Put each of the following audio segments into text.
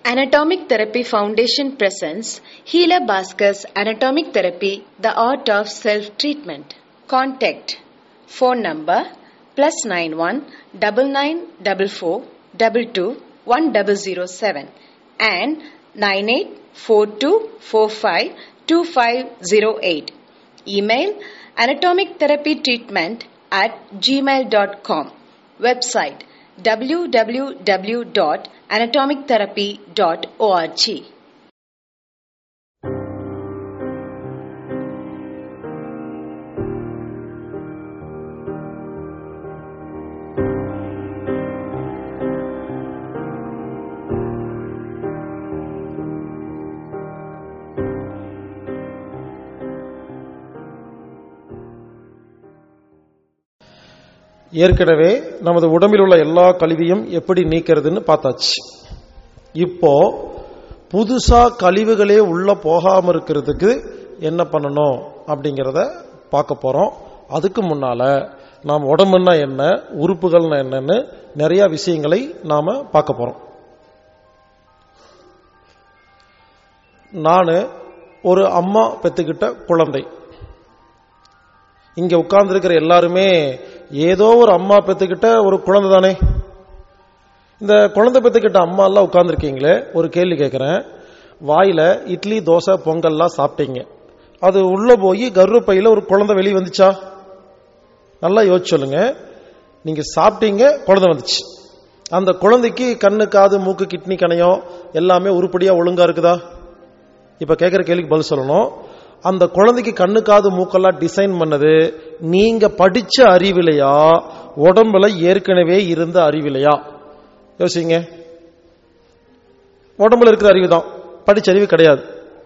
Anatomic Therapy Foundation presents Healer Bhaskars Anatomic Therapy The Art of Self Treatment. Contact Phone number plus 91 9944 22 1007 and 984245 2508. Email anatomictherapytreatment at gmail.com. Website www.anatomictherapy.org. ஏற்கனவே நமது உடம்பில் உள்ள எல்லா கழிவையும் எப்படி நீக்கிறதுன்னு பார்த்தாச்சு இப்போ புதுசா கழிவுகளே உள்ள போகாம இருக்கிறதுக்கு என்ன பண்ணணும் அப்படிங்கிறத பார்க்க போறோம் அதுக்கு முன்னால நாம் உடம்புன்னா என்ன உறுப்புகள்னா என்னன்னு நிறைய விஷயங்களை நாம பார்க்க போறோம் நான் ஒரு அம்மா பெத்துக்கிட்ட குழந்தை இங்க உட்கார்ந்துருக்கிற எல்லாருமே ஏதோ ஒரு அம்மா பெத்துக்கிட்ட ஒரு குழந்தை தானே இந்த குழந்தை பெத்துக்கிட்ட அம்மா எல்லாம் உட்கார்ந்துருக்கீங்களே ஒரு கேள்வி கேட்கிறேன் வாயில இட்லி தோசை பொங்கல்லாம் சாப்பிட்டீங்க அது உள்ள போய் கர்ப்பையில ஒரு குழந்தை வெளியே வந்துச்சா நல்லா யோசிச்சு சொல்லுங்க நீங்க சாப்பிட்டீங்க குழந்தை வந்துச்சு அந்த குழந்தைக்கு கண்ணு காது மூக்கு கிட்னி கணையம் எல்லாமே உருப்படியா ஒழுங்கா இருக்குதா இப்ப கேட்கிற கேள்விக்கு பதில் சொல்லணும் அந்த குழந்தைக்கு கண்ணு காது மூக்கெல்லாம் டிசைன் பண்ணது நீங்க படிச்ச அறிவிலையா உடம்புல ஏற்கனவே இருந்த அறிவிலையா யோசிங்க உடம்புல இருக்கிற அறிவு தான் படிச்ச அறிவு கிடையாது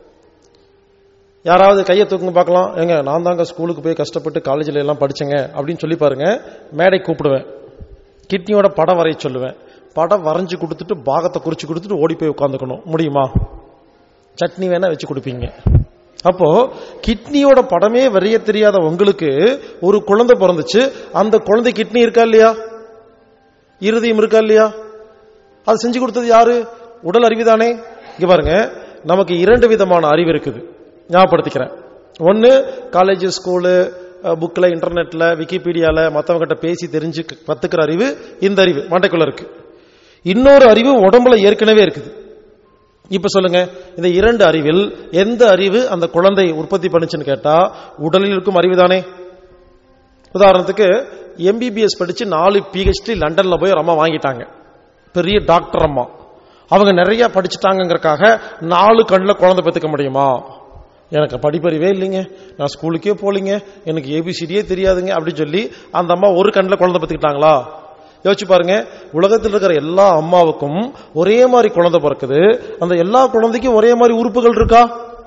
யாராவது கையை தூக்குங்க பார்க்கலாம் ஏங்க நான் தாங்க ஸ்கூலுக்கு போய் கஷ்டப்பட்டு காலேஜில் எல்லாம் படிச்சேங்க அப்படின்னு சொல்லி பாருங்க மேடை கூப்பிடுவேன் கிட்னியோட படம் வரைய சொல்லுவேன் படம் வரைஞ்சு கொடுத்துட்டு பாகத்தை குறிச்சு கொடுத்துட்டு ஓடி போய் உட்காந்துக்கணும் முடியுமா சட்னி வேணா வச்சு கொடுப்பீங்க அப்போ கிட்னியோட படமே வரைய தெரியாத உங்களுக்கு ஒரு குழந்தை பிறந்துச்சு அந்த குழந்தை கிட்னி இருக்கா இல்லையா இருதயம் இருக்கா இல்லையா அது செஞ்சு கொடுத்தது யாரு உடல் அறிவுதானே இங்க பாருங்க நமக்கு இரண்டு விதமான அறிவு இருக்குது ஞாபகப்படுத்திக்கிறேன் ஒன்னு காலேஜ் ஸ்கூலு புக்ல இன்டர்நெட்ல விக்கிபீடியால மத்தவங்கிட்ட பேசி தெரிஞ்சு கத்துக்கிற அறிவு இந்த அறிவு மண்டைக்குள்ள இருக்கு இன்னொரு அறிவு உடம்புல ஏற்கனவே இருக்குது இப்ப சொல்லுங்க இந்த இரண்டு அறிவில் எந்த அறிவு அந்த குழந்தை உற்பத்தி பண்ணுச்சுன்னு கேட்டா உடலில் இருக்கும் அறிவு தானே உதாரணத்துக்கு எம்பிபிஎஸ் படிச்சு நாலு பிஹெச்டி லண்டன்ல போய் ஒரு அம்மா வாங்கிட்டாங்க பெரிய டாக்டர் அம்மா அவங்க நிறைய படிச்சுட்டாங்கிறக்காக நாலு கண்ணில் குழந்தை பெற்றுக்க முடியுமா எனக்கு படிப்பறிவே இல்லைங்க நான் ஸ்கூலுக்கே போலிங்க எனக்கு ஏபிசிடியே தெரியாதுங்க அப்படின்னு சொல்லி அந்த அம்மா ஒரு கண்ணில் குழந்தை பெற்றுக்கிட்டாங்களா யோசிச்சு பாருங்க உலகத்தில் இருக்கிற எல்லா அம்மாவுக்கும் ஒரே மாதிரி குழந்தை பிறக்குது அந்த எல்லா குழந்தைக்கும் ஒரே மாதிரி உறுப்புகள் இருக்கா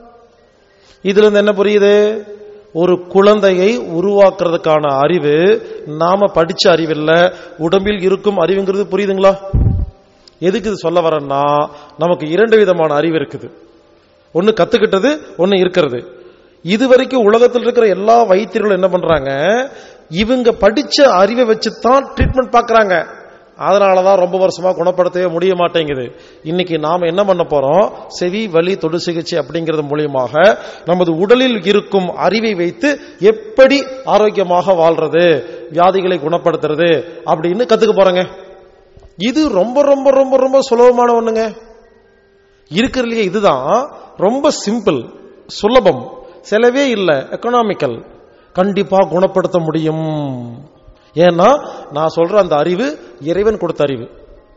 இதுல இருந்து என்ன புரியுது ஒரு குழந்தையை உருவாக்குறதுக்கான அறிவு நாம படிச்ச அறிவில்ல உடம்பில் இருக்கும் அறிவுங்கிறது புரியுதுங்களா எதுக்கு இது சொல்ல வரேன்னா நமக்கு இரண்டு விதமான அறிவு இருக்குது ஒன்னு கத்துக்கிட்டது ஒன்னு இருக்கிறது இதுவரைக்கும் உலகத்தில் இருக்கிற எல்லா வைத்தியர்களும் என்ன பண்றாங்க இவங்க படிச்ச அறிவை வச்சுதான் ட்ரீட்மெண்ட் பாக்குறாங்க அதனாலதான் ரொம்ப வருஷமா குணப்படுத்தவே முடிய மாட்டேங்குது இன்னைக்கு நாம என்ன பண்ண போறோம் செவி வலி தொடு சிகிச்சை அப்படிங்கிறது மூலியமாக நமது உடலில் இருக்கும் அறிவை வைத்து எப்படி ஆரோக்கியமாக வாழ்றது வியாதிகளை குணப்படுத்துறது அப்படின்னு கத்துக்க போறேங்க இது ரொம்ப ரொம்ப ரொம்ப ரொம்ப சுலபமான ஒண்ணுங்க இருக்கிறதுலயே இதுதான் ரொம்ப சிம்பிள் சுலபம் செலவே இல்லை எக்கனாமிக்கல் கண்டிப்பா குணப்படுத்த முடியும் ஏன்னா நான் சொல்ற அந்த அறிவு இறைவன் கொடுத்த அறிவு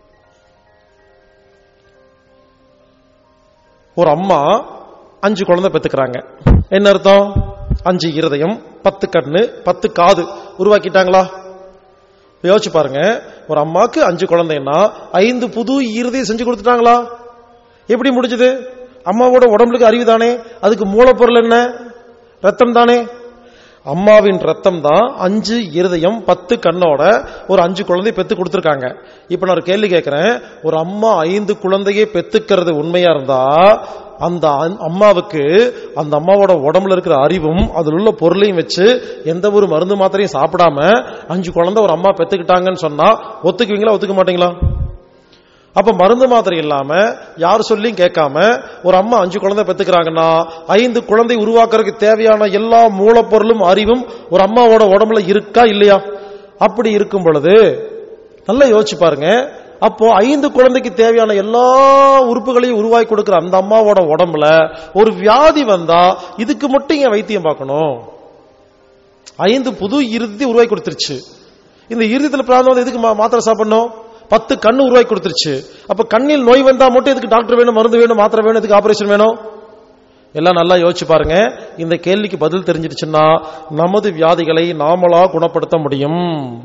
ஒரு அம்மா அஞ்சு குழந்தை பெத்துக்கிறாங்க என்ன அர்த்தம் அஞ்சு இருதயம் பத்து கண்ணு பத்து காது உருவாக்கிட்டாங்களா யோசிச்சு பாருங்க ஒரு அம்மாக்கு அஞ்சு குழந்தைன்னா ஐந்து புது இருதயம் செஞ்சு கொடுத்துட்டாங்களா எப்படி முடிஞ்சது அம்மாவோட உடம்புக்கு அறிவு தானே அதுக்கு மூலப்பொருள் என்ன ரத்தம் தானே அம்மாவின் ரத்தம் தான் அஞ்சு இருதயம் பத்து கண்ணோட ஒரு அஞ்சு குழந்தை பெத்து கொடுத்துருக்காங்க இப்ப நான் ஒரு கேள்வி கேட்கிறேன் ஒரு அம்மா ஐந்து குழந்தையை பெத்துக்கிறது உண்மையா இருந்தா அந்த அம்மாவுக்கு அந்த அம்மாவோட உடம்புல இருக்கிற அறிவும் அதில் உள்ள பொருளையும் வச்சு எந்த ஒரு மருந்து மாத்திரையும் சாப்பிடாம அஞ்சு குழந்தை ஒரு அம்மா பெத்துக்கிட்டாங்கன்னு சொன்னா ஒத்துக்குவீங்களா ஒத்துக்க மாட்டீங்களா அப்ப மருந்து மாத்திரை இல்லாம யார் சொல்லியும் கேட்காம ஒரு அம்மா அஞ்சு குழந்தை பெத்துக்கிறாங்கன்னா ஐந்து குழந்தை உருவாக்குறதுக்கு தேவையான எல்லா மூலப்பொருளும் அறிவும் ஒரு அம்மாவோட உடம்புல இருக்கா இல்லையா அப்படி இருக்கும் பொழுது நல்லா யோசிச்சு பாருங்க அப்போ ஐந்து குழந்தைக்கு தேவையான எல்லா உறுப்புகளையும் உருவாக்கி கொடுக்கிற அந்த அம்மாவோட உடம்புல ஒரு வியாதி வந்தா இதுக்கு மட்டும் ஏன் வைத்தியம் பார்க்கணும் ஐந்து புது இறுதி உருவாக்கி கொடுத்துருச்சு இந்த இறுதியில் பிராந்தம் வந்து எதுக்கு மா- மாத்திரை சாப்பிடணும் பத்து கண்ணு உருவாக்கி கொடுத்துருச்சு அப்ப கண்ணில் நோய் வந்தா மட்டும் எதுக்கு டாக்டர் வேணும் மருந்து வேணும் மாத்திரை வேணும் எதுக்கு ஆபரேஷன் வேணும் எல்லாம் நல்லா யோசிச்சு பாருங்க இந்த கேள்விக்கு பதில் தெரிஞ்சிடுச்சுன்னா நமது வியாதிகளை நாமளா குணப்படுத்த முடியும்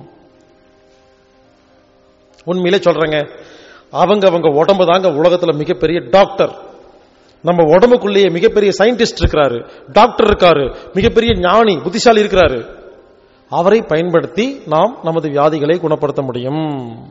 உண்மையிலே சொல்றேங்க அவங்க அவங்க உடம்பு தாங்க உலகத்துல மிகப்பெரிய டாக்டர் நம்ம உடம்புக்குள்ளேயே மிகப்பெரிய சயின்டிஸ்ட் இருக்கிறாரு டாக்டர் இருக்காரு மிகப்பெரிய ஞானி புத்திசாலி இருக்கிறாரு அவரை பயன்படுத்தி நாம் நமது வியாதிகளை குணப்படுத்த முடியும்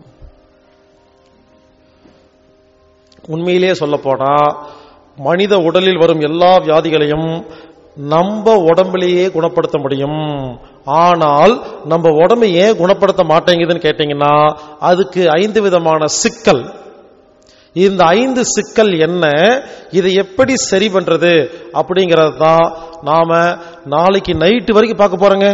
உண்மையிலேயே சொல்ல போனா மனித உடலில் வரும் எல்லா வியாதிகளையும் நம்ம உடம்புலயே குணப்படுத்த முடியும் ஆனால் நம்ம உடம்பை ஏன் குணப்படுத்த மாட்டேங்குதுன்னு கேட்டீங்கன்னா அதுக்கு ஐந்து விதமான சிக்கல் இந்த ஐந்து சிக்கல் என்ன இதை எப்படி சரி பண்றது அப்படிங்கறது தான் நாம நாளைக்கு நைட்டு வரைக்கும் பார்க்க போறோங்க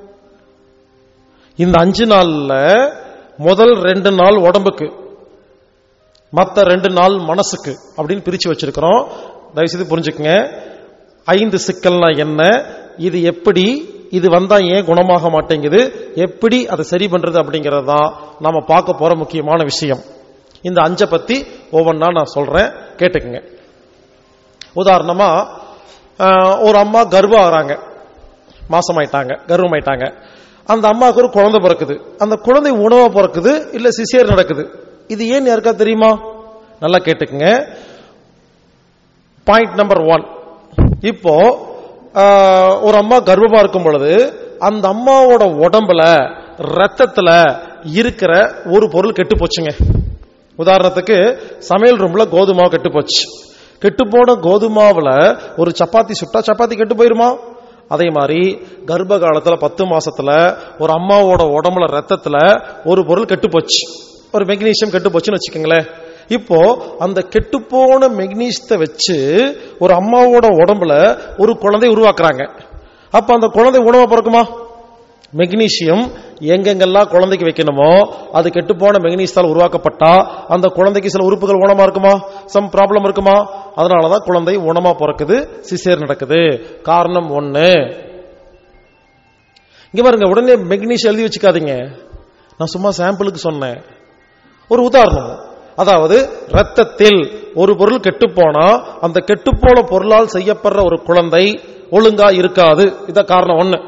இந்த அஞ்சு நாள்ல முதல் ரெண்டு நாள் உடம்புக்கு மத்த ரெண்டு நாள் மனசுக்கு அப்படின்னு பிரிச்சு வச்சிருக்கிறோம் தயவுசெய்து புரிஞ்சுக்கங்க ஐந்து சிக்கல்னா என்ன இது எப்படி இது வந்தா ஏன் குணமாக மாட்டேங்குது எப்படி அதை சரி பண்றது அப்படிங்கறது தான் நாம பார்க்க போற முக்கியமான விஷயம் இந்த அஞ்சை பத்தி ஒவ்வொன்றா நான் சொல்றேன் கேட்டுக்குங்க உதாரணமா ஆஹ், ஒரு அம்மா கர்ப்பம் ஆகிறாங்க மாசமாயிட்டாங்க கர்ப்பமாயிட்டாங்க அந்த அம்மாவுக்கு ஒரு குழந்தை பிறக்குது அந்த குழந்தை உணவா பிறக்குது இல்ல சிசேர் நடக்குது இது ஏன் யாருக்கா தெரியுமா நல்லா கேட்டுக்குங்க பாயிண்ட் நம்பர் ஒன் இப்போ ஆஹ், ஒரு அம்மா கர்ப்பமா இருக்கும் பொழுது அந்த அம்மாவோட உடம்புல ரத்தத்துல இருக்கிற ஒரு பொருள் கெட்டு போச்சுங்க உதாரணத்துக்கு சமையல் ரூம்ல கோதுமை கெட்டு போச்சு கெட்டு போன கோதுமாவுல ஒரு சப்பாத்தி சுட்டா சப்பாத்தி கெட்டு போயிருமா அதே மாதிரி கர்ப்ப காலத்துல பத்து மாசத்துல ஒரு அம்மாவோட உடம்புல ரத்தத்துல ஒரு பொருள் கெட்டு போச்சு ஒரு மெக்னீசியம் கெட்டு போச்சுன்னு வச்சுக்கோங்களேன் இப்போ அந்த கெட்டுப்போன மெக்னீசியத்தை வச்சு ஒரு அம்மாவோட உடம்புல ஒரு குழந்தை உருவாக்குறாங்க அப்ப அந்த குழந்தை உணவா பிறக்குமா மெக்னீசியம் எங்கெங்கெல்லாம் குழந்தைக்கு வைக்கணுமோ அது கெட்டுப்போன மெக்னீசியத்தால் உருவாக்கப்பட்டா அந்த குழந்தைக்கு சில உறுப்புகள் ஊனமா இருக்குமா சம் ப்ராப்ளம் இருக்குமா அதனாலதான் குழந்தை ஊனமா பிறக்குது சிசேர் நடக்குது காரணம் ஒண்ணு இங்க பாருங்க உடனே மெக்னீசியம் எழுதி வச்சுக்காதீங்க நான் சும்மா சாம்பிளுக்கு சொன்னேன் ஒரு உதாரணம் அதாவது ரத்தத்தில் ஒரு பொருள் கெட்டுப்போனா அந்த கெட்டுப்போன பொருளால் செய்யப்படுற ஒரு குழந்தை ஒழுங்கா இருக்காது இத காரணம் ஒண்ணு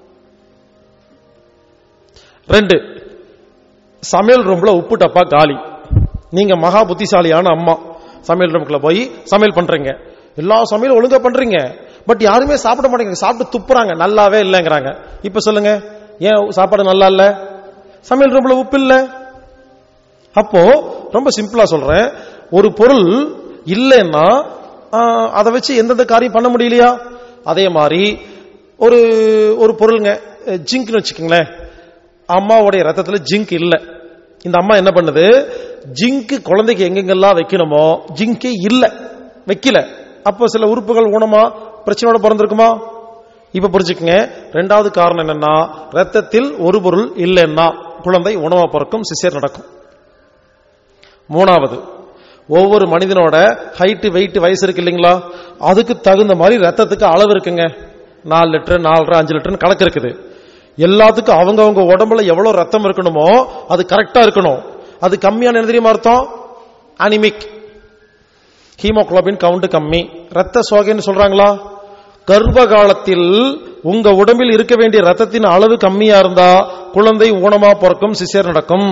ரெண்டு சமையல் ரூம்ல உப்பு டப்பா காலி நீங்க மகா புத்திசாலியான அம்மா சமையல் ரூம்குள்ள போய் சமையல் பண்றீங்க எல்லா சமையலும் ஒழுங்கா பண்றீங்க பட் யாருமே சாப்பிட மாட்டேங்க சாப்பிட்டு துப்புறாங்க நல்லாவே இல்லைங்கிறாங்க இப்ப சொல்லுங்க ஏன் சாப்பாடு நல்லா இல்ல சமையல் ரூம்ல உப்பு இல்ல அப்போ ரொம்ப சிம்பிளா சொல்றேன் ஒரு பொருள் இல்லைன்னா ஆஹ், அதை வச்சு எந்தெந்த காரியம் பண்ண முடியலையா அதே மாதிரி ஒரு ஒரு பொருளுங்க ஜிங்க்னு வச்சுக்கோங்களேன் அம்மாவுடைய ரத்தத்துல ஜிங்க் இல்ல இந்த அம்மா என்ன பண்ணுது ஜிங்க் குழந்தைக்கு எங்கெங்கெல்லாம் வைக்கணுமோ ஜிங்கே இல்ல வைக்கல அப்போ சில உறுப்புகள் ஊனமா பிரச்சனையோட பிறந்திருக்குமா இப்ப புரிஞ்சுக்கங்க ரெண்டாவது காரணம் என்னன்னா ரத்தத்தில் ஒரு பொருள் இல்லைன்னா குழந்தை உணவா பிறக்கும் சிசேர் நடக்கும் மூணாவது ஒவ்வொரு மனிதனோட ஹைட் வெயிட் வயசு இருக்கு இல்லைங்களா அதுக்கு தகுந்த மாதிரி ரத்தத்துக்கு அளவு இருக்குங்க நாலு லிட்டர் நாலரை அஞ்சு லிட்டர்னு கணக்கு இருக்குது எல்லாத்துக்கும் அவங்க அவங்க உடம்புல எவ்வளவு ரத்தம் இருக்கணுமோ அது கரெக்டா இருக்கணும் அது கம்மியான என்ன தெரியுமா அர்த்தம் அனிமிக் ஹீமோகுளோபின் கவுண்ட் கம்மி ரத்த சோகைன்னு சொல்றாங்களா கர்ப்ப காலத்தில் உங்க உடம்பில் இருக்க வேண்டிய ரத்தத்தின் அளவு கம்மியா இருந்தா குழந்தை ஊனமா பிறக்கும் சிசேர் நடக்கும்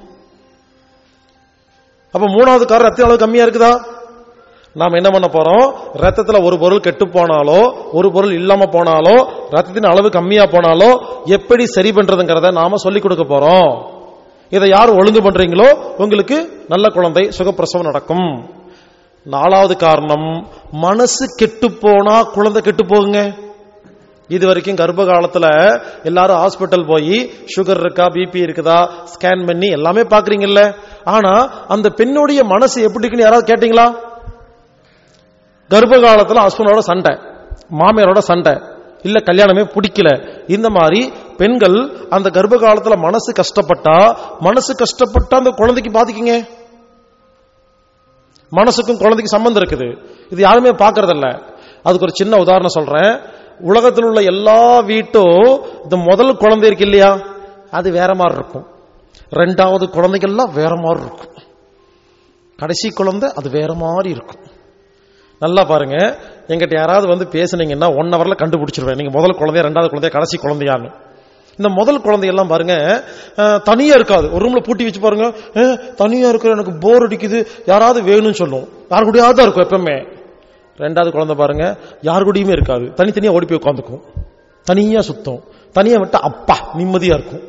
அப்ப மூணாவது காரணம் ரத்த அளவு கம்மியா இருக்குதா நாம் என்ன பண்ண போறோம் ரத்தத்துல ஒரு பொருள் கெட்டு போனாலோ ஒரு பொருள் இல்லாம போனாலோ ரத்தத்தின் அளவு கம்மியா போனாலோ எப்படி சரி பண்றதுங்கிறத நாம சொல்லிக் கொடுக்க போறோம் இதை யார் ஒழுங்கு பண்றீங்களோ உங்களுக்கு நல்ல குழந்தை சுகப்பிரசவம் நடக்கும் நாலாவது காரணம் மனசு கெட்டு போனா குழந்தை கெட்டு போகுங்க இது வரைக்கும் கர்ப்ப காலத்துல எல்லாரும் ஹாஸ்பிட்டல் போய் சுகர் இருக்கா பிபி இருக்குதா ஸ்கேன் பண்ணி எல்லாமே பாக்குறீங்கல்ல ஆனா அந்த பெண்ணுடைய மனசு எப்படி இருக்குன்னு யாராவது கேட்டீங்களா கர்ப்ப காலத்துல ஹஸ்பண்டோட சண்டை மாமியாரோட சண்டை இல்ல கல்யாணமே பிடிக்கல இந்த மாதிரி பெண்கள் அந்த கர்ப்ப காலத்துல மனசு கஷ்டப்பட்டா மனசு கஷ்டப்பட்டா அந்த குழந்தைக்கு பாதிக்குங்க மனசுக்கும் குழந்தைக்கு சம்பந்தம் இருக்குது இது யாருமே பாக்குறதில்ல அதுக்கு ஒரு சின்ன உதாரணம் சொல்றேன் உலகத்தில் உள்ள எல்லா வீட்டும் இந்த முதல் குழந்தை இருக்கு இல்லையா அது வேற மாதிரி இருக்கும் ரெண்டாவது குழந்தைகள்லாம் வேற மாதிரி இருக்கும் கடைசி குழந்தை அது வேற மாதிரி இருக்கும் நல்லா பாருங்க எங்கிட்ட யாராவது வந்து பேசுனீங்கன்னா ஒன் ஹவர்ல கண்டுபிடிச்சிருவேன் நீங்க முதல் குழந்தைய ரெண்டாவது குழந்தைய கடைசி குழந்தையான்னு இந்த முதல் குழந்தையெல்லாம் பாருங்க அஹ், தனியா இருக்காது ஒரு ரூம்ல பூட்டி வச்சு பாருங்க அஹ், தனியா இருக்கிற எனக்கு போர் அடிக்குது யாராவது வேணும்னு சொல்லும் யாரு கூடயாவது தான் இருக்கும் எப்பவுமே ரெண்டாவது குழந்தை பாருங்க யாரு கூடயுமே இருக்காது தனித்தனியா ஓடி போய் உட்காந்துக்கும் தனியா சுத்தம் தனியா விட்டா அப்பா நிம்மதியா இருக்கும்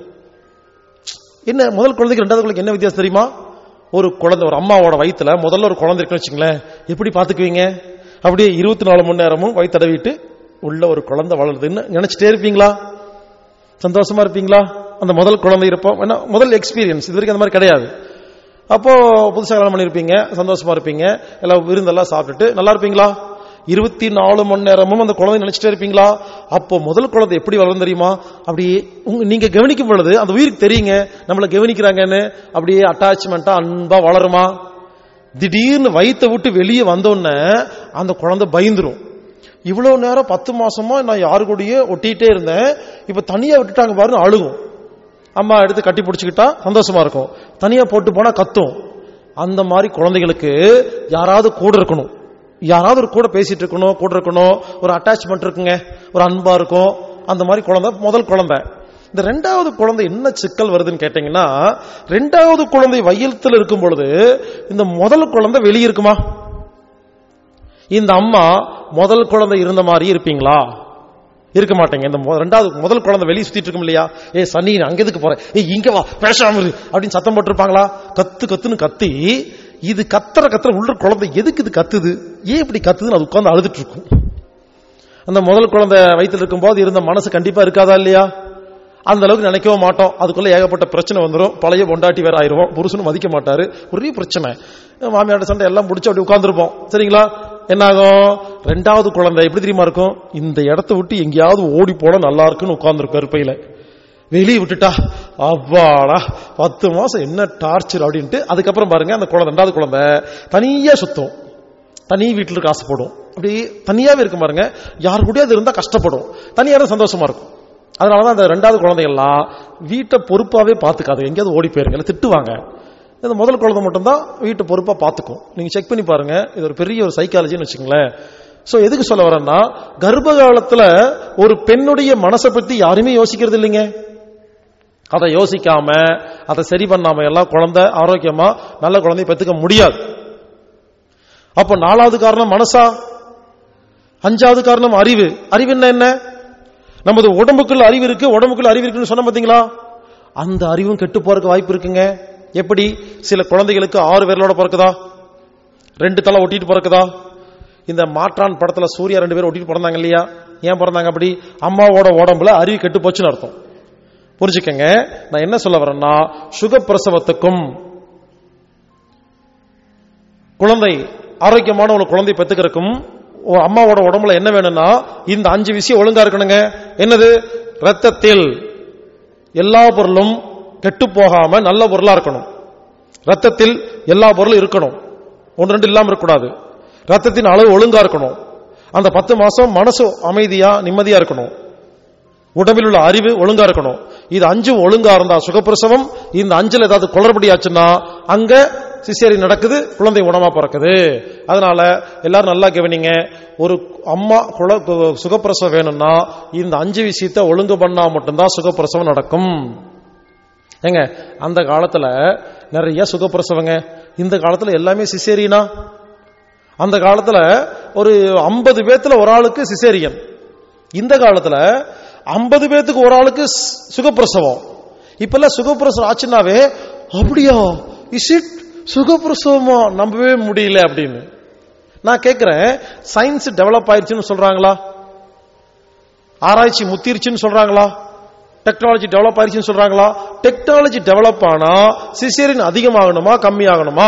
என்ன முதல் குழந்தைக்கு ரெண்டாவது குழந்தைக்கு என்ன வித்தியாசம் தெரியுமா ஒரு குழந்தை ஒரு அம்மாவோட வயித்துல முதல்ல ஒரு குழந்தை இருக்குன்னு வச்சுங்களேன் எப்படி பாத்துக்குவீங்க அப்படியே இருபத்தி நாலு மணி நேரமும் வயித்தடவிட்டு உள்ள ஒரு குழந்தை வளருதுன்னு நினைச்சிட்டே இருப்பீங்களா சந்தோஷமா இருப்பீங்களா அந்த முதல் குழந்தை இருப்போம் ஏன்னா முதல் எக்ஸ்பீரியன்ஸ் இது வரைக்கும் அந்த மாதிரி கிடையாது அப்போ புதுசாக கல்யாணம் பண்ணியிருப்பீங்க சந்தோஷமா இருப்பீங்க எல்லாம் விருந்தெல்லாம் சாப்பிட்டுட்டு நல்லா இருப்பீங்களா இருபத்தி நாலு மணி நேரமும் அந்த குழந்தை நினைச்சிட்டே இருப்பீங்களா அப்போ முதல் குழந்தை எப்படி வளரும் தெரியுமா அப்படியே உங்க நீங்க கவனிக்கும் பொழுது அந்த உயிருக்கு தெரியுங்க நம்மள கவனிக்கிறாங்கன்னு அப்படியே அட்டாச்மெண்டா அன்பா வளருமா திடீர்னு வயித்தை விட்டு வெளியே வந்தோடனே அந்த குழந்தை பயந்துரும் இவ்வளவு நேரம் பத்து மாசமா நான் யாரு கூடயே ஒட்டிட்டே இருந்தேன் இப்ப தனியா விட்டுட்டாங்க பாருங்க அழுகும் அம்மா எடுத்து கட்டி பிடிச்சுக்கிட்டா சந்தோஷமா இருக்கும் தனியா போட்டு போனா கத்தும் அந்த மாதிரி குழந்தைகளுக்கு யாராவது கூட இருக்கணும் யாராவது ஒரு கூட பேசிட்டு இருக்கணும் கூட இருக்கணும் ஒரு அட்டாச்மெண்ட் இருக்குங்க ஒரு அன்பா இருக்கும் அந்த மாதிரி குழந்தை முதல் குழந்தை இந்த ரெண்டாவது குழந்தை என்ன சிக்கல் வருதுன்னு கேட்டீங்கன்னா ரெண்டாவது குழந்தை வயிற்றுல இருக்கும் பொழுது இந்த முதல் குழந்தை வெளியே இருக்குமா இந்த அம்மா முதல் குழந்தை இருந்த மாதிரி இருப்பீங்களா இருக்க மாட்டேங்க இந்த மொ- ரெண்டாவது முதல் குழந்தை வெளியே சுத்திட்டு இருக்கும் இல்லையா ஏ சனி நீ அங்க எதுக்கு போற ஏய் இங்க வா பேசாம இரு அப்படின்னு சத்தம் போட்டிருப்பாங்களா கத்து கத்துன்னு கத்தி இது கத்துற கத்துற உள்ள குழந்தை எதுக்கு இது கத்துது ஏன் இப்படி கத்துதுன்னு அது உட்கார்ந்து அழுதுட்டு இருக்கும் அந்த முதல் குழந்தை வயித்துல இருக்கும்போது இருந்த மனசு கண்டிப்பா இருக்காதா இல்லையா அந்த அளவுக்கு நினைக்கவும் மாட்டோம் அதுக்குள்ள ஏகப்பட்ட பிரச்சனை வந்துரும் பழைய பொண்டாட்டி வேற ஆயிருவோம் புருஷனும் மதிக்க மாட்டாரு ஒரே பிரச்சனை மாமியார் சண்டை எல்லாம் முடிச்சு அப்படி உட்கார்ந்துருப்போம் சரிங்களா என்னாகும் ரெண்டாவது குழந்தை எப்படி தெரியுமா இருக்கும் இந்த இடத்த விட்டு எங்கேயாவது ஓடி போட நல்லா இருக்குன்னு உட்கார்ந்துருக்கும் கருப்பையில வெளியே விட்டுட்டா அவ்வாடா பத்து மாசம் என்ன டார்ச்சர் அப்படின்ட்டு அதுக்கப்புறம் பாருங்க அந்த குழந்தை ரெண்டாவது குழந்தை தனியா சுத்தும் தனி வீட்டில் இருக்க ஆசைப்படும் அப்படி தனியாவே இருக்கும் பாருங்க யார் கூடயாவது இருந்தா கஷ்டப்படும் தனியா இருந்தா சந்தோஷமா இருக்கும் அதனாலதான் அந்த ரெண்டாவது குழந்தைகள்லாம் வீட்டை பொறுப்பாவே பாத்துக்காது எங்கேயாவது ஓடி போயிருங்க இல்ல திட்டுவாங்க இந்த முதல் குழந்தை மட்டும்தான் வீட்டை பொறுப்பா பாத்துக்கும் நீங்க செக் பண்ணி பாருங்க இது ஒரு பெரிய ஒரு சைக்காலஜின்னு வச்சுங்களேன் சோ எதுக்கு சொல்ல வரேன்னா கர்ப்ப காலத்துல ஒரு பெண்ணுடைய மனசை பத்தி யாருமே யோசிக்கிறது இல்லைங்க அதை யோசிக்காம அதை சரி பண்ணாம எல்லாம் குழந்தை ஆரோக்கியமா நல்ல குழந்தைய பெத்துக்க முடியாது அப்ப நாலாவது காரணம் மனசா அஞ்சாவது காரணம் அறிவு அறிவு என்ன என்ன நமது உடம்புக்குள்ள அறிவு இருக்கு உடம்புக்குள்ள அறிவு இருக்குன்னு சொன்ன பாத்தீங்களா அந்த அறிவும் கெட்டு போறதுக்கு வாய்ப்பு இருக்குங்க எப்படி சில குழந்தைகளுக்கு ஆறு விரலோட பிறக்குதா ரெண்டு தலை ஒட்டிட்டு பிறக்குதா இந்த மாற்றான் படத்துல சூர்யா ரெண்டு பேரும் ஒட்டிட்டு பிறந்தாங்க இல்லையா ஏன் பிறந்தாங்க அப்படி அம்மாவோட உடம்புல அறிவு கெட்டு போச்சுன்னு அர்த்தம் புரிஞ்சுக்கங்க நான் என்ன சொல்ல வரேன்னா சுகப்பிரசவத்துக்கும் குழந்தை ஆரோக்கியமான ஒரு குழந்தை பெத்துக்கிறதுக்கும் ஒரு அம்மாவோட உடம்புல என்ன வேணும்னா இந்த அஞ்சு விஷயம் ஒழுங்கா இருக்கணுங்க என்னது ரத்தத்தில் எல்லா பொருளும் கெட்டு போகாம நல்ல பொருளா இருக்கணும் ரத்தத்தில் எல்லா பொருளும் இருக்கணும் ஒன்று ரெண்டு இல்லாம இருக்கக்கூடாது ரத்தத்தின் அளவு ஒழுங்கா இருக்கணும் அந்த பத்து மாசம் மனசு அமைதியா நிம்மதியா இருக்கணும் உடம்பில் உள்ள அறிவு ஒழுங்கா இருக்கணும் இது அஞ்சும் ஒழுங்கா இருந்தா சுகப்பிரசவம் இந்த அஞ்சுல ஏதாவது குளறுபடியாச்சுன்னா அங்க சிசேரி நடக்குது குழந்தை உணமா பிறக்குது அதனால எல்லாரும் நல்லா கவனிங்க ஒரு அம்மா குல சுகப்பிரசவம் வேணும்னா இந்த அஞ்சு விஷயத்தை ஒழுங்கு பண்ணா மட்டும்தான் சுகப்பிரசவம் நடக்கும் ஏங்க அந்த காலத்துல நிறைய சுகப்பிரசவங்க இந்த காலத்துல எல்லாமே சிசேரியனா அந்த காலத்துல ஒரு ஐம்பது பேத்துல ஒரு ஆளுக்கு சிசேரியன் இந்த காலத்துல ஐம்பது பேத்துக்கு ஒரு ஆளுக்கு ஸ்- சுகப்பிரசவம் இப்பெல்லாம் சுகப்பிரசவம் ஆச்சுன்னாவே அப்படியா இஸ் இட் சுகப்பிரசவமா நம்பவே முடியல அப்படின்னு நான் கேட்கிறேன் சயின்ஸ் டெவலப் ஆயிடுச்சுன்னு சொல்றாங்களா ஆராய்ச்சி முத்திருச்சுன்னு சொல்றாங்களா டெக்னாலஜி டெவலப் ஆயிருச்சுன்னு சொல்றாங்களா டெக்னாலஜி டெவலப் ஆனா சிசேரியன் அதிகமாகணுமா கம்மியாகணுமா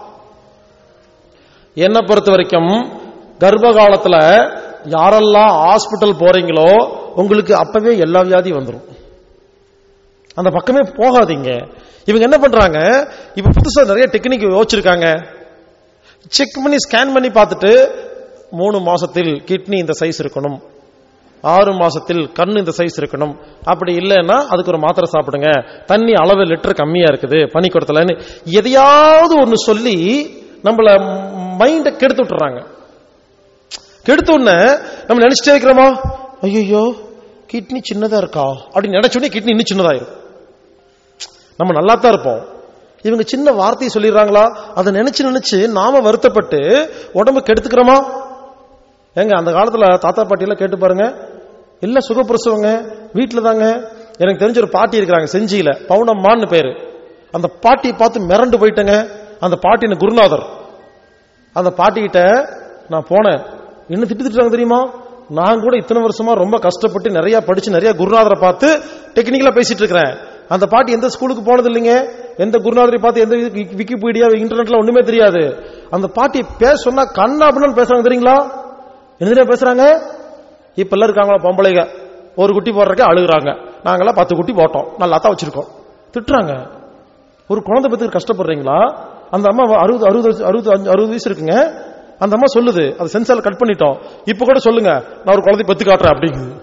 என்ன பொறுத்த வரைக்கும் கர்ப்ப காலத்துல யாரெல்லாம் ஹாஸ்பிட்டல் போறீங்களோ உங்களுக்கு அப்பவே எல்லா வியாதியும் வந்துடும் அந்த பக்கமே போகாதீங்க இவங்க என்ன பண்றாங்க இப்ப புதுசா நிறைய டெக்னிக் யோசிச்சிருக்காங்க செக் பண்ணி ஸ்கேன் பண்ணி பார்த்துட்டு மூணு மாசத்தில் கிட்னி இந்த சைஸ் இருக்கணும் ஆறு மாசத்தில் கண் இந்த சைஸ் இருக்கணும் அப்படி இல்லைன்னா அதுக்கு ஒரு மாத்திரை சாப்பிடுங்க தண்ணி அளவு லிட்டர் கம்மியா இருக்குது பனி கொடுத்தலன்னு எதையாவது ஒன்னு சொல்லி நம்மள மைண்ட கெடுத்து விட்டுறாங்க கெடுத்த உடனே நம்ம நினைச்சிட்டே இருக்கிறோமா ஐயோ கிட்னி சின்னதா இருக்கா அப்படின்னு நினைச்ச உடனே கிட்னி இன்னும் சின்னதாயிரும் நம்ம நல்லா தான் இருப்போம் இவங்க சின்ன வார்த்தையை சொல்லிடுறாங்களா அதை நினைச்சு நினைச்சு நாம வருத்தப்பட்டு உடம்பு கெடுத்துக்கிறோமா ஏங்க அந்த காலத்துல தாத்தா பாட்டி எல்லாம் கேட்டு பாருங்க இல்ல சுகப்பிரசவங்க வீட்டுல தாங்க எனக்கு தெரிஞ்ச ஒரு பாட்டி இருக்கிறாங்க செஞ்சியில பவுனம்மான்னு பேரு அந்த பாட்டியை பார்த்து மிரண்டு போயிட்டேங்க அந்த பாட்டின குருநாதர் அந்த பாட்டிக்கிட்ட நான் போனேன் என்ன திட்டு திட்டுறாங்க தெரியுமா நான் கூட இத்தனை வருஷமா ரொம்ப கஷ்டப்பட்டு நிறைய படிச்சு நிறைய குருநாதரை பார்த்து டெக்னிக்கலா பேசிட்டு இருக்கிறேன் அந்த பாட்டி எந்த ஸ்கூலுக்கு போனது இல்லைங்க எந்த குருநாதரை பார்த்து எந்த விக்கி- விக்கிபீடியா இன்டர்நெட்ல ஒண்ணுமே தெரியாது அந்த பாட்டி பேச சொன்னா கண்ணா அப்படின்னு பேசுறாங்க தெரியுங்களா என்ன பேசுறாங்க இப்ப எல்லாம் இருக்காங்களா பொம்பளைங்க ஒரு குட்டி போடுறதுக்கு அழுகுறாங்க நாங்கெல்லாம் பத்து குட்டி போட்டோம் நல்லா தான் வச்சிருக்கோம் திட்டுறாங்க ஒரு குழந்தை பத்தி கஷ்டப்படுறீங்களா அந்த அம்மா அறுபது அறுபது வருஷம், அறுபது அஞ்சு- அறுபது வயசு இருக்குங்க அந்த அம்மா சொல்லுது அது சென்சார் கட் பண்ணிட்டோம் இப்ப கூட சொல்லுங்க நான் ஒரு குழந்தை பத்து காட்டுறேன் அப்படிங்குது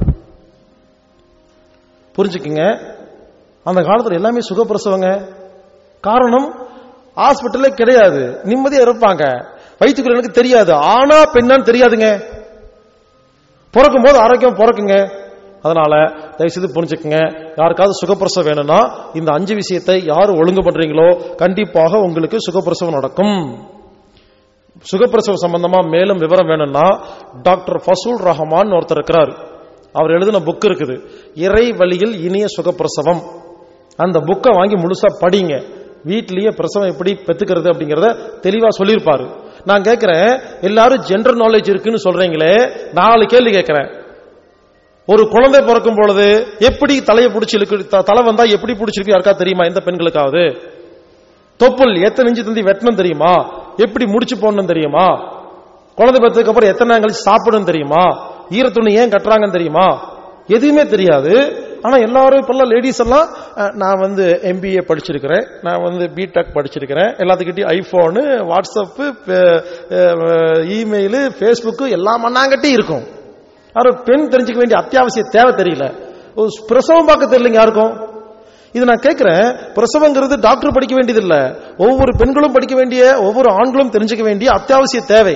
புரிஞ்சுக்குங்க அந்த காலத்துல எல்லாமே சுகப்பிரசவங்க காரணம் ஹாஸ்பிட்டலே கிடையாது நிம்மதியா இருப்பாங்க வயிற்றுக்குள்ள எனக்கு தெரியாது ஆனா பெண்ணான்னு தெரியாதுங்க பிறக்கும் போது ஆரோக்கியம் பிறக்குங்க அதனால தயவு செய்து புரிஞ்சுக்குங்க யாருக்காவது சுகப்பிரசவம் வேணும்னா இந்த அஞ்சு விஷயத்தை யார் ஒழுங்கு பண்றீங்களோ கண்டிப்பாக உங்களுக்கு சுகப்பிரசவம் நடக்கும் சுகப்பிரசவம் சம்பந்தமா மேலும் விவரம் வேணும்னா டாக்டர் ஃபசூல் ரஹமான் ஒருத்தர் இருக்கிறார் அவர் எழுதின புக் இருக்குது இறை வழியில் இனிய சுகப்பிரசவம் அந்த புக்கை வாங்கி முழுசா படிங்க வீட்லயே பிரசவம் எப்படி பெத்துக்கிறது அப்படிங்கறத தெளிவா சொல்லியிருப்பாரு நான் கேட்கிறேன் எல்லாரும் ஜென்ரல் நாலேஜ் இருக்குன்னு சொல்றீங்களே நாலு கேள்வி கேட்கிறேன் ஒரு குழந்தை பிறக்கும் பொழுது எப்படி தலையை பிடிச்சி இழுக்கு த- தலை வந்தா எப்படி பிடிச்சிருக்கு யாருக்கா தெரியுமா எந்த பெண்களுக்காவது தொப்புள் எத்தனை இஞ்சி தந்தி வெட்டணும் தெரியுமா எப்படி முடிச்சு போடணும் தெரியுமா குழந்தை பெற்றதுக்கு அப்புறம் எத்தனை நாள் கழிச்சு சாப்பிடணும் தெரியுமா ஈரத்துணி ஏன் கட்டுறாங்கன்னு தெரியுமா எதுவுமே தெரியாது ஆனா எல்லாரும் இப்பெல்லாம் லேடிஸ் எல்லாம் அஹ், நான் வந்து எம்பிஏ படிச்சிருக்கிறேன் நான் வந்து பிடெக் படிச்சிருக்கிறேன் எல்லாத்துக்கிட்டையும் ஐபோனு வாட்ஸ்அப்பு இமெயிலு ஃபேஸ்புக்கு எல்லாம் மண்ணாங்கட்டி இருக்கும் யாரும் பெண் தெரிஞ்சுக்க வேண்டிய அத்தியாவசிய தேவை தெரியல ஒரு பிரசவம் பார்க்க தெரியலங்க யாருக்கும் இது நான் கேட்கிறேன் பிரசவங்கிறது டாக்டர் படிக்க வேண்டியது இல்ல ஒவ்வொரு பெண்களும் படிக்க வேண்டிய ஒவ்வொரு ஆண்களும் தெரிஞ்சுக்க வேண்டிய அத்தியாவசிய தேவை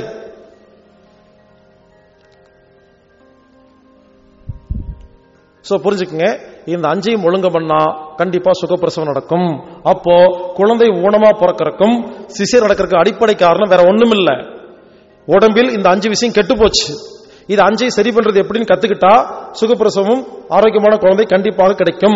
சோ புரிஞ்சுக்குங்க இந்த அஞ்சையும் ஒழுங்கு பண்ணா கண்டிப்பா சுகப்பிரசவம் நடக்கும் அப்போ குழந்தை ஊனமா பிறக்கறக்கும் சிசேர் நடக்கிறதுக்கு அடிப்படை காரணம் வேற ஒண்ணும் இல்ல உடம்பில் இந்த அஞ்சு விஷயம் கெட்டு போச்சு இது அஞ்சை சரி பண்றது எப்படின்னு கத்துக்கிட்டா சுகப்பிரசவம் ஆரோக்கியமான குழந்தை கண்டிப்பாக கிடைக்கும்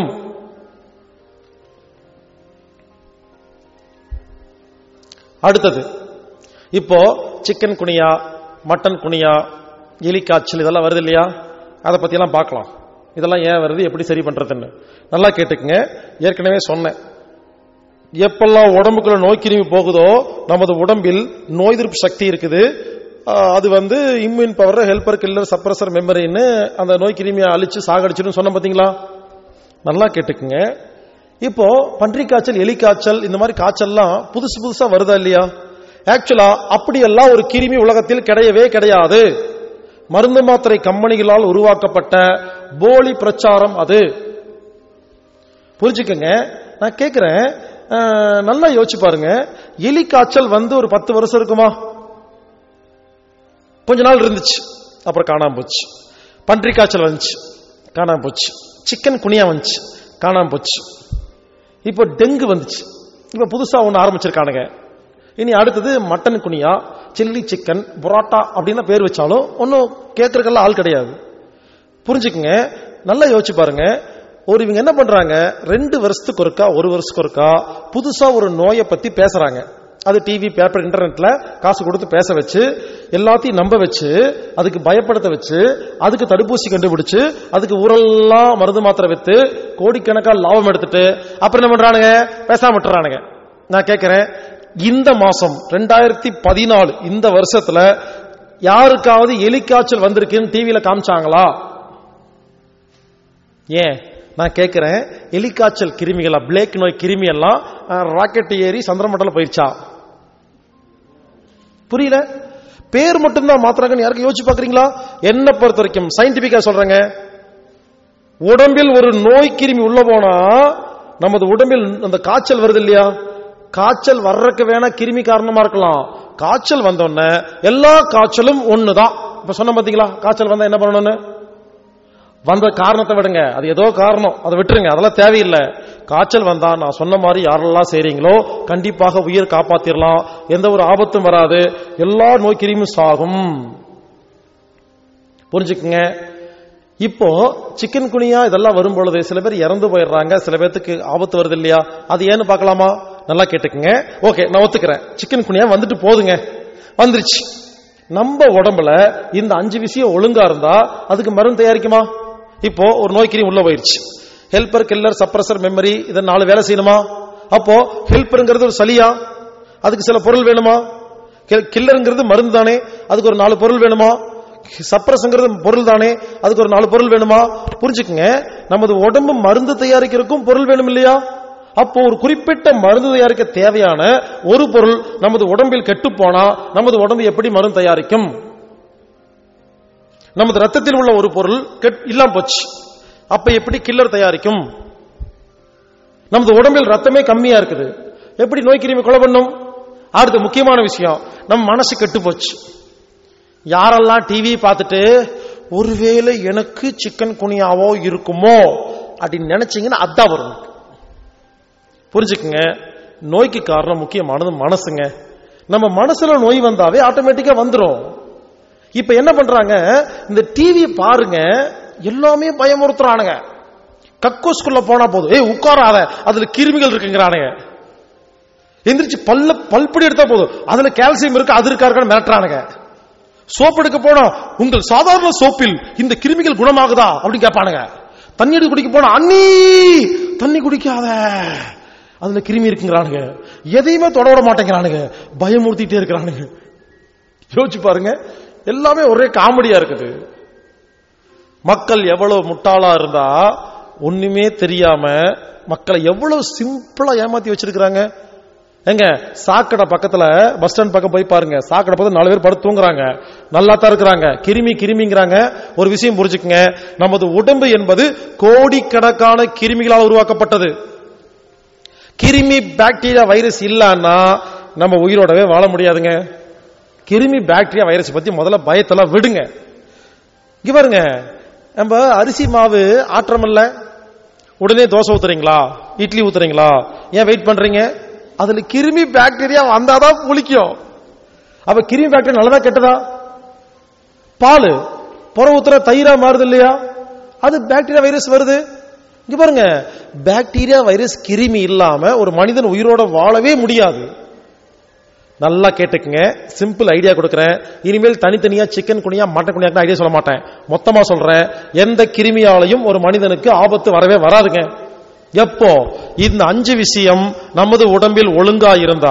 அடுத்தது இப்போ சிக்கன் குனியா மட்டன் குனியா எலி காய்ச்சல் இதெல்லாம் வருது இல்லையா அதை பத்தி எல்லாம் பார்க்கலாம் இதெல்லாம் ஏன் வருது எப்படி சரி பண்றதுன்னு நல்லா கேட்டுக்குங்க ஏற்கனவே சொன்னேன் எப்பெல்லாம் உடம்புக்குள்ள நோய் கிருமி போகுதோ நமது உடம்பில் நோய் எதிர்ப்பு சக்தி இருக்குது ஆஹ் அது வந்து immune power helper killer suppressor மெமரின்னு அந்த நோய் கிருமியை அழிச்சு சாகடிச்சிடும் சொன்ன பாத்தீங்களா நல்லா கேட்டுக்குங்க இப்போ பன்றி காய்ச்சல் எலி காய்ச்சல் இந்த மாதிரி காய்ச்சல்லாம் புதுசு புதுசா வருதா இல்லையா ஆக்சுவலா அப்படியெல்லாம் ஒரு கிருமி உலகத்தில் கிடையவே கிடையாது மருந்து மாத்திரை கம்பெனிகளால் உருவாக்கப்பட்ட போலி பிரச்சாரம் அது புரிஞ்சுக்கங்க நான் கேட்கிறேன் அஹ், நல்லா யோசிச்சு பாருங்க எலி காய்ச்சல் வந்து ஒரு பத்து வருஷம் இருக்குமா கொஞ்ச நாள் இருந்துச்சு அப்புறம் காணாம போச்சு பன்றி காய்ச்சல் வந்துச்சு காணாம போச்சு சிக்கன் குனியா வந்துச்சு காணாம போச்சு இப்போ டெங்கு வந்துச்சு இப்ப புதுசா ஒண்ணு ஆரம்பிச்சிருக்கானுங்க இனி அடுத்தது மட்டன் குனியா சில்லி சிக்கன் புரோட்டா அப்படின்னு பேர் வச்சாலும் ஒன்னும் கேட்கறதுக்கெல்லாம் ஆள் கிடையாது புரிஞ்சுக்குங்க நல்லா யோசிச்சு பாருங்க ஒரு இவங்க என்ன பண்றாங்க ரெண்டு வருஷத்துக்கு ஒருக்கா ஒரு வருஷத்துக்கு ஒருக்கா புதுசா ஒரு நோயை பத்தி பேசுறாங்க அது டிவி பேப்பர் இன்டர்நெட்ல காசு கொடுத்து பேச வச்சு எல்லாத்தையும் நம்ப வச்சு அதுக்கு பயப்படுத்த வச்சு அதுக்கு தடுப்பூசி கண்டுபிடிச்சு அதுக்கு ஊரெல்லாம் மருந்து மாத்திரை வித்து கோடிக்கணக்கான லாபம் எடுத்துட்டு அப்புறம் என்ன பண்றானுங்க பேசாம விட்டுறானுங்க நான் கேட்கிறேன் இந்த மாசம் ரெண்டாயிரத்தி பதினாலு இந்த வருஷத்துல யாருக்காவது எலிக்காய்ச்சல் வந்திருக்குன்னு டிவியில காமிச்சாங்களா ஏன் நான் கேட்கிறேன் எலிக்காய்ச்சல் கிருமிகளா பிளேக் நோய் கிருமி எல்லாம் ராக்கெட் ஏறி சந்திரமண்டலம் போயிருச்சா புரியல பேர் மட்டும்தான் மாத்திராங்கன்னு யாருக்கு யோசிச்சு பாக்குறீங்களா என்ன பொறுத்த வரைக்கும் சயின்டிபிக்கா சொல்றேங்க உடம்பில் ஒரு நோய் கிருமி உள்ள போனா நமது உடம்பில் அந்த காய்ச்சல் வருது இல்லையா காய்ச்சல் வர்றதுக்கு வேணா கிருமி காரணமா இருக்கலாம் காய்ச்சல் வந்தோடனே எல்லா காய்ச்சலும் ஒண்ணுதான் இப்ப சொன்ன பாத்தீங்களா காய்ச்சல் வந்தா என்ன பண்ணணும்னு வந்த காரணத்தை விடுங்க அது ஏதோ காரணம் அதை விட்டுருங்க அதெல்லாம் தேவையில்லை காய்ச்சல் வந்தா நான் சொன்ன மாதிரி யாரெல்லாம் செய்றீங்களோ கண்டிப்பாக உயிர் காப்பாத்திரலாம் எந்த ஒரு ஆபத்தும் வராது எல்லா நோய் கிருமியும் சாகும் புரிஞ்சுக்குங்க இப்போ சிக்கன் குனியா இதெல்லாம் வரும் பொழுது சில பேர் இறந்து போயிடுறாங்க சில பேர்த்துக்கு ஆபத்து வருது இல்லையா அது ஏன்னு பார்க்கலாமா நல்லா கேட்டுக்குங்க ஓகே நான் ஒத்துக்கிறேன் சிக்கன் குனியா வந்துட்டு போதுங்க வந்துருச்சு நம்ம உடம்புல இந்த அஞ்சு விஷயம் ஒழுங்கா இருந்தா அதுக்கு மருந்து தயாரிக்குமா இப்போ ஒரு நோய்க்கிரி உள்ள போயிருச்சு ஹெல்பர் கில்லர் சப்ரஸர் மெமரி இதை நாலு வேலை செய்யணுமா அப்போ ஹெல்ப்பருங்கிறது ஒரு சளியா அதுக்கு சில பொருள் வேணுமா கில்லருங்கிறது மருந்து தானே அதுக்கு ஒரு நாலு பொருள் வேணுமா சப்ரஸ்ங்கிறது பொருள் தானே அதுக்கு ஒரு நாலு பொருள் வேணுமா புரிஞ்சுக்குங்க நமது உடம்பு மருந்து தயாரிக்கிறதுக்கும் பொருள் வேணும் இல்லையா அப்போ ஒரு குறிப்பிட்ட மருந்து தயாரிக்க தேவையான ஒரு பொருள் நமது உடம்பில் கெட்டு போனா நமது உடம்பு எப்படி மருந்து தயாரிக்கும் நமது ரத்தத்தில் உள்ள ஒரு பொருள் கெட் இல்லாம போச்சு அப்ப எப்படி கில்லர் தயாரிக்கும் நமது உடம்பில் ரத்தமே கம்மியா இருக்குது எப்படி நோய் கிருமி கொலை பண்ணும் அடுத்த முக்கியமான விஷயம் நம்ம மனசு கெட்டு போச்சு யாரெல்லாம் டிவி பார்த்துட்டு ஒருவேளை எனக்கு சிக்கன் குனியாவோ இருக்குமோ அப்படின்னு நினைச்சீங்கன்னா அதான் வரும் புரிஞ்சுக்குங்க நோய்க்கு காரணம் முக்கியமானது மனசுங்க நம்ம மனசுல நோய் வந்தாவே ஆட்டோமேட்டிக்கா வந்துரும் இப்ப என்ன பண்றாங்க இந்த டிவி பாருங்க எல்லாமே பயமுறுத்துறானுங்க கக்கோஸ்குள்ள போனா போதும் ஏய் உட்காராத அதுல கிருமிகள் இருக்குங்கிறானுங்க எந்திரிச்சு பல்ல பல்படி எடுத்தா போதும் அதுல கால்சியம் இருக்கு அது இருக்கா இருக்கான்னு மிரட்டுறானுங்க சோப் எடுக்க போனா உங்கள் சாதாரண சோப்பில் இந்த கிருமிகள் குணமாகுதா அப்படின்னு கேட்பானுங்க தண்ணி எடுத்து குடிக்க போனா அண்ணி தண்ணி குடிக்காத அதுல கிருமி இருக்குங்கிறானுங்க எதையுமே தொட விட மாட்டேங்கிறானுங்க பயமுறுத்திட்டே இருக்கிறானுங்க யோசிச்சு பாருங்க எல்லாமே ஒரே காமெடியா இருக்குது மக்கள் எவ்வளவு முட்டாளா இருந்தா ஒண்ணுமே தெரியாம மக்களை எவ்வளவு சிம்பிளா ஏமாத்தி வச்சிருக்கிறாங்க எங்க சாக்கடை பக்கத்துல பஸ் ஸ்டாண்ட் பக்கம் போய் பாருங்க சாக்கடை பக்கத்துல நாலு பேர் படுத்து தூங்குறாங்க நல்லா தான் இருக்கிறாங்க கிருமி கிருமிங்கிறாங்க ஒரு விஷயம் புரிஞ்சுக்குங்க நமது உடம்பு என்பது கோடிக்கணக்கான கிருமிகளால் உருவாக்கப்பட்டது கிருமி பாக்டீரியா வைரஸ் இல்லன்னா நம்ம உயிரோடவே வாழ முடியாதுங்க கிருமி பாக்டீரியா வைரஸ் பத்தி முதல்ல பயத்தெல்லாம் விடுங்க இங்க பாருங்க நம்ம அரிசி மாவு ஆற்றமில்ல உடனே தோசை ஊத்துறீங்களா இட்லி ஊத்துறீங்களா ஏன் வெயிட் பண்றீங்க அதுல கிருமி பாக்டீரியா வந்தாதான் புளிக்கும் அப்ப கிருமி பாக்டீரியா நல்லதா கெட்டதா பால் புற ஊத்துற தயிரா மாறுது இல்லையா அது பாக்டீரியா வைரஸ் வருது இங்க பாருங்க பாக்டீரியா வைரஸ் கிருமி இல்லாம ஒரு மனிதன் உயிரோட வாழவே முடியாது நல்லா கேட்டுக்குங்க சிம்பிள் ஐடியா கொடுக்கறேன் இனிமேல் தனித்தனியா சிக்கன் குனியா மட்டன் குனியா ஐடியா சொல்ல மாட்டேன் மொத்தமா சொல்றேன் எந்த கிருமியாலையும் ஒரு மனிதனுக்கு ஆபத்து வரவே வராதுங்க எப்போ இந்த அஞ்சு விஷயம் நமது உடம்பில் ஒழுங்கா இருந்தா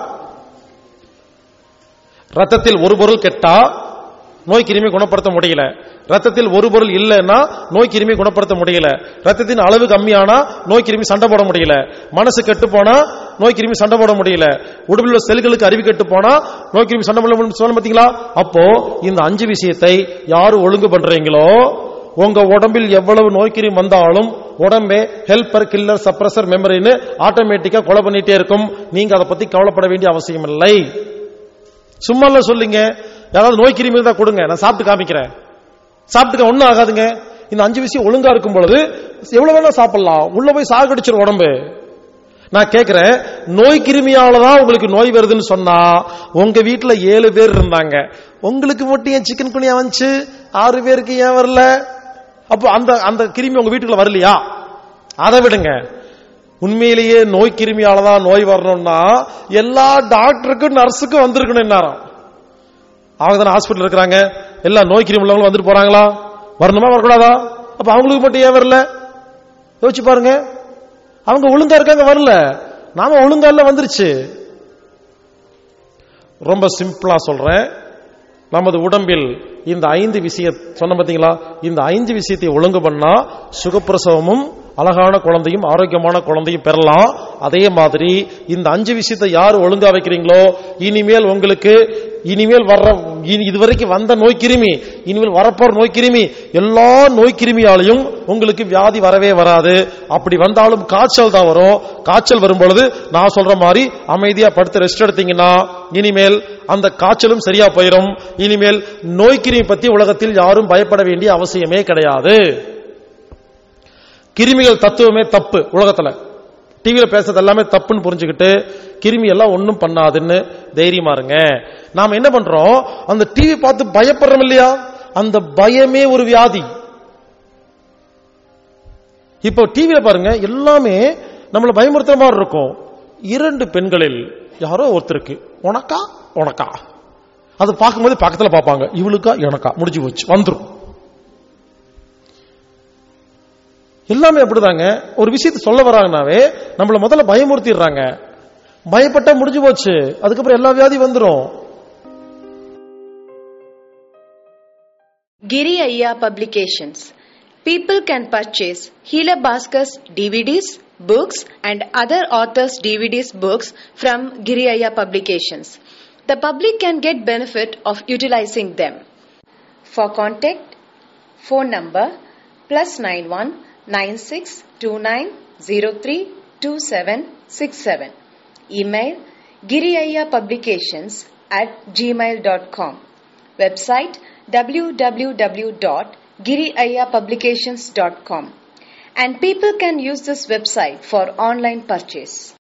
ரத்தத்தில் ஒரு பொருள் கெட்டா நோய் கிருமி குணப்படுத்த முடியல ரத்தத்தில் ஒரு பொருள் இல்லைன்னா நோய் கிருமி குணப்படுத்த முடியல ரத்தத்தின் அளவு கம்மியானா நோய் கிருமி சண்டை போட முடியல மனசு கெட்டு போனா நோய் கிருமி சண்டை போட முடியல உடம்பில் உள்ள செல்களுக்கு அறிவு கெட்டு போனா நோய் கிருமி சண்டை போட முடியும் சொல்ல பாத்தீங்களா அப்போ இந்த அஞ்சு விஷயத்தை யாரு ஒழுங்கு பண்றீங்களோ உங்க உடம்பில் எவ்வளவு நோய் கிருமி வந்தாலும் உடம்பே ஹெல்பர் கில்லர் சப்ரஸர் மெமரின்னு ஆட்டோமேட்டிக்கா கொலை பண்ணிட்டே இருக்கும் நீங்க அதை பத்தி கவலைப்பட வேண்டிய அவசியம் இல்லை சும்மா இல்ல சொல்லுங்க யாராவது நோய் கிருமி இருந்தா கொடுங்க நான் சாப்பிட்டு காமிக்கிறேன் சாப்பிட்டுக்க ஒண்ணும் ஆகாதுங்க இந்த அஞ்சு விஷயம் ஒழுங்கா இருக்கும் பொழுது எவ்வளவு வேணா சாப்பிடலாம் உள்ள போய் சாகடிச்சிரும் உடம்பு நான் கேக்குறேன் நோய் கிருமியால தான் உங்களுக்கு நோய் வருதுன்னு சொன்னா உங்க வீட்டுல ஏழு பேர் இருந்தாங்க உங்களுக்கு மட்டும் ஏன் சிக்கன் குனியா வந்துச்சு ஆறு பேருக்கு ஏன் வரல அப்போ அந்த அந்த கிருமி உங்க வீட்டுக்குள்ள வரலையா அதை விடுங்க உண்மையிலேயே நோய் கிருமியால தான் நோய் வரணும்னா எல்லா டாக்டருக்கும் நர்ஸுக்கும் வந்திருக்கணும் இந்நேரம் அவங்க தானே ஹாஸ்பிட்டல் இருக்கிறாங்க எல்லா நோய் கிருமி உள்ளவங்களும் வந்துட்டு போறாங்களா வரணுமா வரக்கூடாதா அப்ப அவங்களுக்கு மட்டும் ஏன் வரல யோசிச்சு பாருங்க அவங்க ஒழுங்கா இருக்காங்க வரல நாம ஒழுங்கா இல்ல வந்துருச்சு ரொம்ப சிம்பிளா சொல்றேன் நமது உடம்பில் இந்த ஐந்து விஷய சொன்ன பாத்தீங்களா இந்த ஐந்து விஷயத்தை ஒழுங்கு பண்ணா சுகப்பிரசவமும் அழகான குழந்தையும் ஆரோக்கியமான குழந்தையும் பெறலாம் அதே மாதிரி இந்த அஞ்சு விஷயத்தை யார் ஒழுங்கா வைக்கிறீங்களோ இனிமேல் உங்களுக்கு இனிமேல் வர்ற இனி- இதுவரைக்கும் வந்த நோய் கிருமி இனிமேல் வரப்போற நோய் கிருமி எல்லா நோய் கிருமியாலையும் உங்களுக்கு வியாதி வரவே வராது அப்படி வந்தாலும் காய்ச்சல் தான் வரும் காய்ச்சல் வரும் பொழுது நான் சொல்ற மாதிரி அமைதியா படுத்து ரெஸ்ட் எடுத்தீங்கன்னா இனிமேல் அந்த காய்ச்சலும் சரியா போயிடும் இனிமேல் நோய் கிருமி பத்தி உலகத்தில் யாரும் பயப்பட வேண்டிய அவசியமே கிடையாது கிருமிகள் தத்துவமே தப்பு உலகத்துல டிவியில பேசுறது எல்லாமே தப்புன்னு புரிஞ்சுக்கிட்டு கிருமி எல்லாம் ஒண்ணும் பண்ணாதுன்னு தைரியமா இருங்க நாம என்ன பண்றோம் அந்த டிவி பார்த்து பயப்படுறோம் இல்லையா அந்த பயமே ஒரு வியாதி இப்போ டிவியில பாருங்க எல்லாமே நம்மள பயமுறுத்துற மாதிரி இருக்கும் இரண்டு பெண்களில் யாரோ ஒருத்தருக்கு உனக்கா உனக்கா அது பார்க்கும்போது பக்கத்துல பார்ப்பாங்க இவளுக்கா எனக்கா முடிஞ்சு போச்சு வந்துரும் எல்லாமே அப்படிதாங்க ஒரு விஷயத்தை சொல்ல வராங்கனாவே நம்மள முதல்ல பயமுறுத்திடுறாங்க பயப்பட்டா முடிஞ்சு போச்சு அதுக்கப்புறம் எல்லா வியாதி வந்துரும் Giri Ayya Publications. People can purchase Healer Bhaskars DVDs, books, and other authors' DVDs, books from Giri Ayya Publications. The public can get benefit of utilizing them. For contact, phone number plus 91 9629032767. Email giriayapublications at gmail.com. Website www.giriayapublications.com. And people can use this website for online purchase.